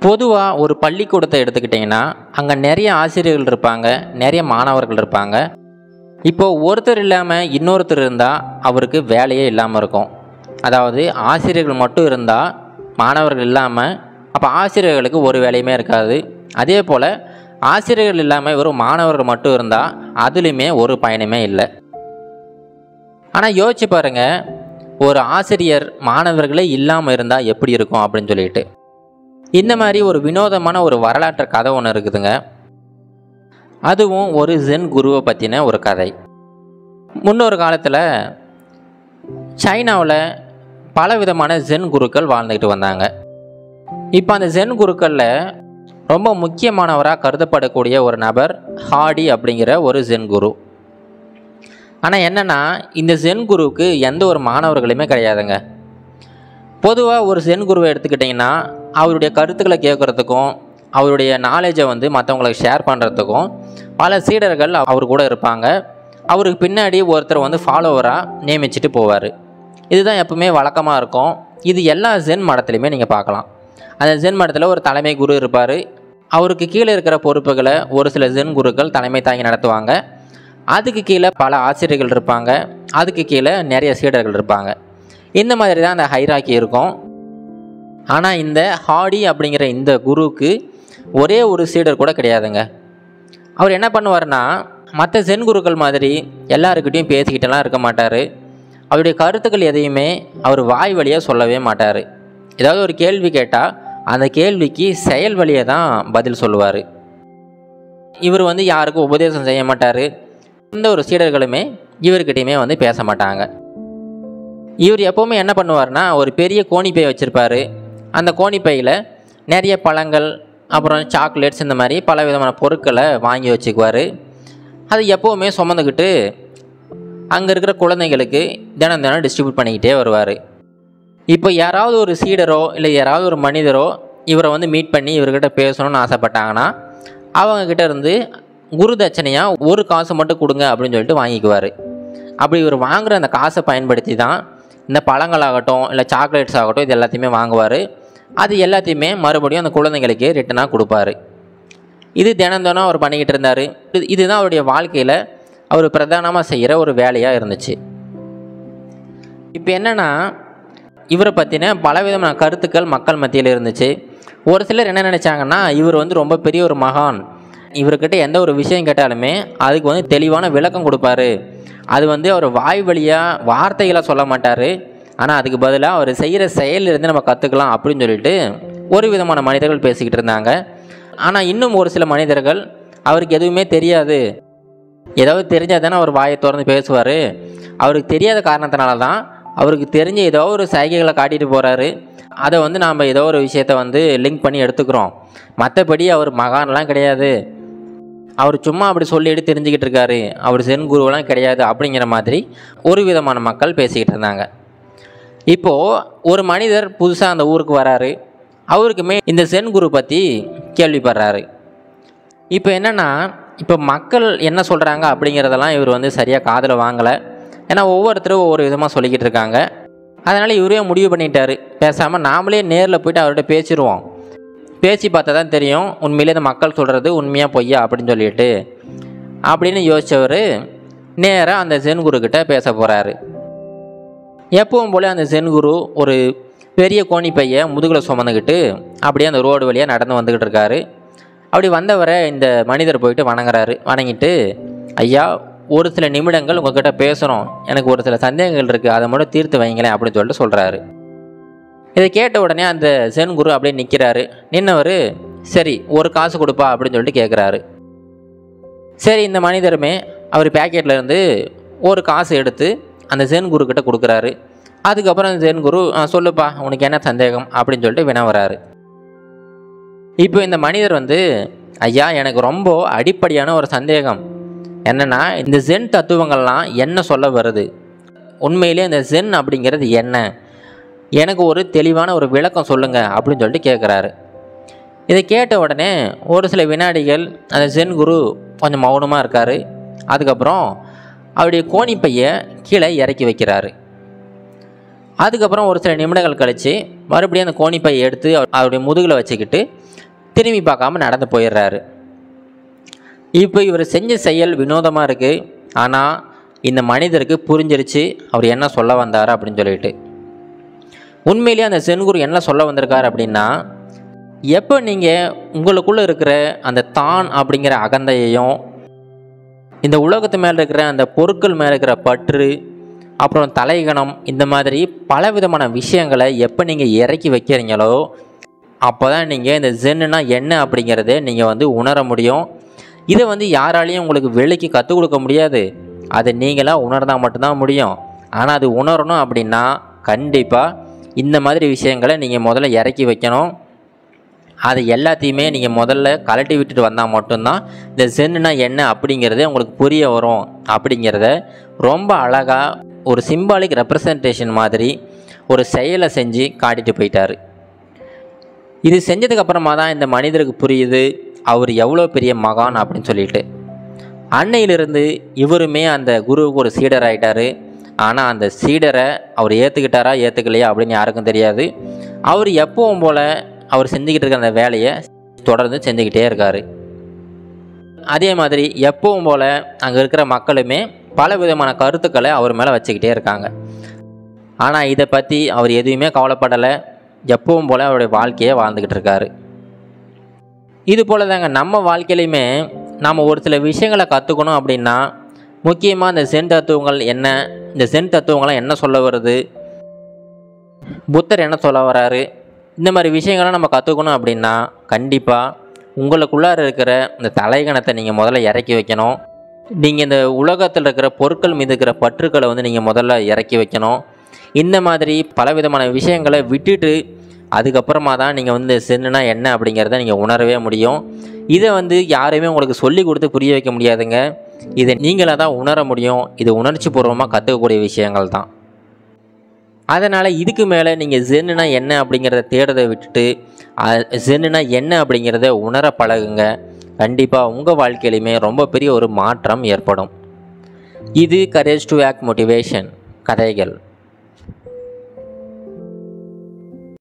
பொதுவாக ஒரு பள்ளிக்கூடத்தை எடுத்துக்கிட்டிங்கன்னா அங்கே நிறைய ஆசிரியர்கள் இருப்பாங்க நிறைய மாணவர்கள் இருப்பாங்க இப்போ ஒருத்தர் இல்லாமல் இன்னொருத்தர் இருந்தால் அவருக்கு வேலையே இல்லாமல் இருக்கும் அதாவது ஆசிரியர்கள் மட்டும் இருந்தால் மாணவர்கள் இல்லாமல் அப்போ ஆசிரியர்களுக்கு ஒரு வேலையுமே இருக்காது அதே போல் ஆசிரியர்கள் இல்லாமல் வெறும் மாணவர்கள் மட்டும் இருந்தால் அதுலேயுமே ஒரு பயனுமே இல்லை ஆனால் யோசிச்சு பாருங்க ஒரு ஆசிரியர் மாணவர்களே இல்லாமல் இருந்தால் எப்படி இருக்கும் அப்படின்னு சொல்லிட்டு இந்த மாதிரி ஒரு வினோதமான ஒரு வரலாற்று கதை ஒன்று இருக்குதுங்க அதுவும் ஒரு ஜென் குருவை பற்றின ஒரு கதை முன்னொரு காலத்தில் சைனாவில் பல விதமான ஜென் குருக்கள் வாழ்ந்துக்கிட்டு வந்தாங்க இப்போ அந்த ஜென் குருக்களில் ரொம்ப முக்கியமானவராக கருதப்படக்கூடிய ஒரு நபர் ஹாடி அப்படிங்கிற ஒரு ஜென் குரு ஆனால் என்னென்னா இந்த ஜென் குருவுக்கு எந்த ஒரு மாணவர்களுமே கிடையாதுங்க பொதுவாக ஒரு ஜென் குருவை எடுத்துக்கிட்டிங்கன்னா அவருடைய கருத்துக்களை கேட்குறதுக்கும் அவருடைய நாலேஜை வந்து மற்றவங்களுக்கு ஷேர் பண்ணுறதுக்கும் பல சீடர்கள் அவர் கூட இருப்பாங்க அவருக்கு பின்னாடி ஒருத்தர் வந்து ஃபாலோவராக நியமிச்சுட்டு போவார் இதுதான் எப்பவுமே வழக்கமாக இருக்கும் இது எல்லா ஜென் மடத்துலையுமே நீங்கள் பார்க்கலாம் அந்த ஜென் மடத்தில் ஒரு தலைமை குரு இருப்பார் அவருக்கு கீழே இருக்கிற பொறுப்புகளை ஒரு சில ஜென் குருக்கள் தலைமை தாங்கி நடத்துவாங்க அதுக்கு கீழே பல ஆசிரியர்கள் இருப்பாங்க அதுக்கு கீழே நிறைய சீடர்கள் இருப்பாங்க இந்த மாதிரி தான் அந்த ஹைராக்கி இருக்கும் ஆனால் இந்த ஹாடி அப்படிங்கிற இந்த குருவுக்கு ஒரே ஒரு சீடர் கூட கிடையாதுங்க அவர் என்ன பண்ணுவார்னா மற்ற ஜென் குருக்கள் மாதிரி எல்லாருக்கிட்டையும் பேசிக்கிட்டெல்லாம் இருக்க மாட்டார் அவருடைய கருத்துக்கள் எதையுமே அவர் வாய் வழியாக சொல்லவே மாட்டார் ஏதாவது ஒரு கேள்வி கேட்டால் அந்த கேள்விக்கு செயல் வழியை தான் பதில் சொல்லுவார் இவர் வந்து யாருக்கும் உபதேசம் செய்ய மாட்டார் எந்த ஒரு சீடர்களுமே இவர்கிட்டையுமே வந்து பேச மாட்டாங்க இவர் எப்போவுமே என்ன பண்ணுவார்னா ஒரு பெரிய கோணிப்பை வச்சுருப்பார் அந்த கோணிப்பையில் நிறைய பழங்கள் அப்புறம் சாக்லேட்ஸ் இந்த மாதிரி பல விதமான பொருட்களை வாங்கி வச்சுக்குவார் அது எப்போவுமே சுமந்துக்கிட்டு அங்கே இருக்கிற குழந்தைங்களுக்கு தினம் தினம் டிஸ்ட்ரிபியூட் பண்ணிக்கிட்டே வருவார் இப்போ யாராவது ஒரு சீடரோ இல்லை யாராவது ஒரு மனிதரோ இவரை வந்து மீட் பண்ணி இவர்கிட்ட பேசணும்னு ஆசைப்பட்டாங்கன்னா அவங்கக்கிட்ட இருந்து குரு தட்சணையாக ஒரு காசு மட்டும் கொடுங்க அப்படின்னு சொல்லிட்டு வாங்கிக்குவார் அப்படி இவர் வாங்குகிற அந்த காசை பயன்படுத்தி தான் இந்த பழங்களாகட்டும் இல்லை சாக்லேட்ஸ் ஆகட்டும் இது எல்லாத்தையுமே வாங்குவார் அது எல்லாத்தையுமே மறுபடியும் அந்த குழந்தைங்களுக்கு ரிட்டனாக கொடுப்பாரு இது தினம் தினம் அவர் பண்ணிக்கிட்டு இருந்தார் இது இதுதான் அவருடைய வாழ்க்கையில் அவர் பிரதானமாக செய்கிற ஒரு வேலையாக இருந்துச்சு இப்போ என்னென்னா இவரை பற்றின பலவிதமான கருத்துக்கள் மக்கள் மத்தியில் இருந்துச்சு ஒரு சிலர் என்ன நினச்சாங்கன்னா இவர் வந்து ரொம்ப பெரிய ஒரு மகான் இவர்கிட்ட எந்த ஒரு விஷயம் கேட்டாலுமே அதுக்கு வந்து தெளிவான விளக்கம் கொடுப்பாரு அது வந்து அவர் வாய் வழியாக வார்த்தைகளாக சொல்ல மாட்டார் ஆனால் அதுக்கு பதிலாக அவர் செய்கிற செயலிருந்து நம்ம கற்றுக்கலாம் அப்படின்னு சொல்லிட்டு ஒரு விதமான மனிதர்கள் பேசிக்கிட்டு இருந்தாங்க ஆனால் இன்னும் ஒரு சில மனிதர்கள் அவருக்கு எதுவுமே தெரியாது ஏதாவது தெரிஞ்சால் தானே அவர் வாயை திறந்து பேசுவார் அவருக்கு தெரியாத காரணத்தினால தான் அவருக்கு தெரிஞ்ச ஏதோ ஒரு சைகைகளை காட்டிட்டு போகிறாரு அதை வந்து நாம் ஏதோ ஒரு விஷயத்த வந்து லிங்க் பண்ணி எடுத்துக்கிறோம் மற்றபடி அவர் மகான்லாம் கிடையாது அவர் சும்மா அப்படி சொல்லிட்டு தெரிஞ்சுக்கிட்டு இருக்காரு அவர் சென் குருவெல்லாம் கிடையாது அப்படிங்கிற மாதிரி ஒரு விதமான மக்கள் பேசிக்கிட்டு இருந்தாங்க இப்போது ஒரு மனிதர் புதுசாக அந்த ஊருக்கு வராரு அவருக்குமே இந்த சென் குரு பற்றி கேள்விப்படுறாரு இப்போ என்னென்னா இப்போ மக்கள் என்ன சொல்கிறாங்க அப்படிங்கிறதெல்லாம் இவர் வந்து சரியாக காதில் வாங்கலை ஏன்னா ஒவ்வொருத்தரும் ஒவ்வொரு விதமாக சொல்லிக்கிட்டு இருக்காங்க அதனால் இவரே முடிவு பண்ணிட்டாரு பேசாமல் நாமளே நேரில் போயிட்டு அவர்கிட்ட பேசிடுவோம் பேசி பார்த்தா தான் தெரியும் உண்மையிலே இந்த மக்கள் சொல்கிறது உண்மையாக பொய்யா அப்படின்னு சொல்லிட்டு அப்படின்னு யோசித்தவர் நேராக அந்த ஜென் குரு கிட்ட பேச போகிறாரு எப்பவும் போல அந்த ஜென் குரு ஒரு பெரிய கோணி பைய முதுகில் சுமந்துக்கிட்டு அப்படியே அந்த ரோடு வழியாக நடந்து வந்துக்கிட்டு இருக்காரு அப்படி வந்தவரை இந்த மனிதர் போயிட்டு வணங்குறாரு வணங்கிட்டு ஐயா ஒரு சில நிமிடங்கள் உங்ககிட்ட பேசணும் எனக்கு ஒரு சில சந்தேகங்கள் இருக்குது அதை மட்டும் தீர்த்து வைங்களேன் அப்படின்னு சொல்லிட்டு சொல்கிறாரு இதை கேட்ட உடனே அந்த சென் குரு அப்படியே நிற்கிறாரு நின்னவர் சரி ஒரு காசு கொடுப்பா அப்படின்னு சொல்லிட்டு கேட்குறாரு சரி இந்த மனிதருமே அவர் பேக்கெட்டில் இருந்து ஒரு காசு எடுத்து அந்த ஜென் குரு கிட்ட கொடுக்குறாரு அதுக்கப்புறம் அந்த ஜென் குரு "ஆ, சொல்லுப்பா உனக்கு என்ன சந்தேகம் அப்படின்னு சொல்லிட்டு வினவுறாரு இப்போ இந்த மனிதர் வந்து ஐயா எனக்கு ரொம்ப அடிப்படையான ஒரு சந்தேகம் என்னன்னா இந்த ஜென் தத்துவங்கள்லாம் என்ன சொல்ல வருது உண்மையிலே இந்த ஜென் அப்படிங்கிறது என்ன எனக்கு ஒரு தெளிவான ஒரு விளக்கம் சொல்லுங்க அப்படின்னு சொல்லிட்டு கேட்குறாரு இதை கேட்ட உடனே ஒரு சில வினாடிகள் அந்த ஜென் குரு கொஞ்சம் மௌனமாக இருக்கார் அதுக்கப்புறம் அவருடைய கோணிப்பையை கீழே இறக்கி வைக்கிறாரு அதுக்கப்புறம் ஒரு சில நிமிடங்கள் கழித்து மறுபடியும் அந்த கோணிப்பை எடுத்து அவர் அவருடைய முதுகில் வச்சுக்கிட்டு திரும்பி பார்க்காம நடந்து போயிடுறாரு இப்போ இவர் செஞ்ச செயல் வினோதமாக இருக்குது ஆனால் இந்த மனிதருக்கு புரிஞ்சிருச்சு அவர் என்ன சொல்ல வந்தார் அப்படின்னு சொல்லிட்டு உண்மையிலேயே அந்த சென்குரு என்ன சொல்ல வந்திருக்கார் அப்படின்னா எப்போ நீங்கள் உங்களுக்குள்ளே இருக்கிற அந்த தான் அப்படிங்கிற அகந்தையையும் இந்த உலகத்து மேலே இருக்கிற அந்த பொருட்கள் மேலே இருக்கிற பற்று அப்புறம் தலைகணம் இந்த மாதிரி பல விதமான விஷயங்களை எப்போ நீங்கள் இறக்கி வைக்கிறீங்களோ அப்போ தான் நீங்கள் இந்த ஜென்னுனா என்ன அப்படிங்கிறத நீங்கள் வந்து உணர முடியும் இதை வந்து யாராலையும் உங்களுக்கு விலைக்கு கற்றுக் கொடுக்க முடியாது அதை நீங்களாக உணர்ந்தால் மட்டும்தான் முடியும் ஆனால் அது உணரணும் அப்படின்னா கண்டிப்பாக இந்த மாதிரி விஷயங்களை நீங்கள் முதல்ல இறக்கி வைக்கணும் அது எல்லாத்தையுமே நீங்கள் முதல்ல கலட்டி விட்டுட்டு வந்தால் மட்டும்தான் இந்த சென்னுனா என்ன அப்படிங்கிறதே உங்களுக்கு புரிய வரும் அப்படிங்கிறத ரொம்ப அழகாக ஒரு சிம்பாலிக் ரெப்ரசன்டேஷன் மாதிரி ஒரு செயலை செஞ்சு காட்டிட்டு போயிட்டார் இது செஞ்சதுக்கு அப்புறமா தான் இந்த மனிதருக்கு புரியுது அவர் எவ்வளோ பெரிய மகான் அப்படின்னு சொல்லிட்டு அன்னையிலிருந்து இவருமே அந்த குருவுக்கு ஒரு சீடர் ஆயிட்டாரு ஆனால் அந்த சீடரை அவர் ஏற்றுக்கிட்டாரா ஏற்றுக்கலையா அப்படின்னு யாருக்கும் தெரியாது அவர் எப்பவும் போல் அவர் செஞ்சுக்கிட்டு இருக்க அந்த வேலையை தொடர்ந்து செஞ்சுக்கிட்டே இருக்கார் அதே மாதிரி எப்பவும் போல் அங்கே இருக்கிற மக்களுமே பல விதமான கருத்துக்களை அவர் மேலே வச்சுக்கிட்டே இருக்காங்க ஆனால் இதை பற்றி அவர் எதுவுமே கவலைப்படலை எப்பவும் போல் அவருடைய வாழ்க்கையை வாழ்ந்துக்கிட்டு இருக்காரு இது போல் தாங்க நம்ம வாழ்க்கையிலையுமே நாம் ஒரு சில விஷயங்களை கற்றுக்கணும் அப்படின்னா முக்கியமாக இந்த சென் தத்துவங்கள் என்ன இந்த சென் தத்துவங்கள்லாம் என்ன சொல்ல வருது புத்தர் என்ன சொல்ல வராரு இந்த மாதிரி விஷயங்களை நம்ம கற்றுக்கணும் அப்படின்னா கண்டிப்பாக உங்களுக்குள்ளார இருக்கிற இந்த தலைகணத்தை நீங்கள் முதல்ல இறக்கி வைக்கணும் நீங்கள் இந்த உலகத்தில் இருக்கிற பொருட்கள் மீது இருக்கிற பற்றுக்களை வந்து நீங்கள் முதல்ல இறக்கி வைக்கணும் இந்த மாதிரி பலவிதமான விஷயங்களை விட்டுட்டு அதுக்கப்புறமா தான் நீங்கள் வந்து சென்னுனா என்ன அப்படிங்கிறத நீங்கள் உணரவே முடியும் இதை வந்து யாரையுமே உங்களுக்கு சொல்லி கொடுத்து புரிய வைக்க முடியாதுங்க இதை நீங்களாக தான் உணர முடியும் இது உணர்ச்சி பூர்வமாக கற்றுக்கக்கூடிய விஷயங்கள் தான் அதனால் இதுக்கு மேலே நீங்கள் ஜென்னுனா என்ன அப்படிங்கிறத தேடுறதை விட்டுட்டு ஜென்னுனா என்ன அப்படிங்கிறத உணர பழகுங்க கண்டிப்பாக உங்கள் வாழ்க்கையிலுமே ரொம்ப பெரிய ஒரு மாற்றம் ஏற்படும் இது கரேஜ் டு ஆக்ட் மோட்டிவேஷன் கதைகள்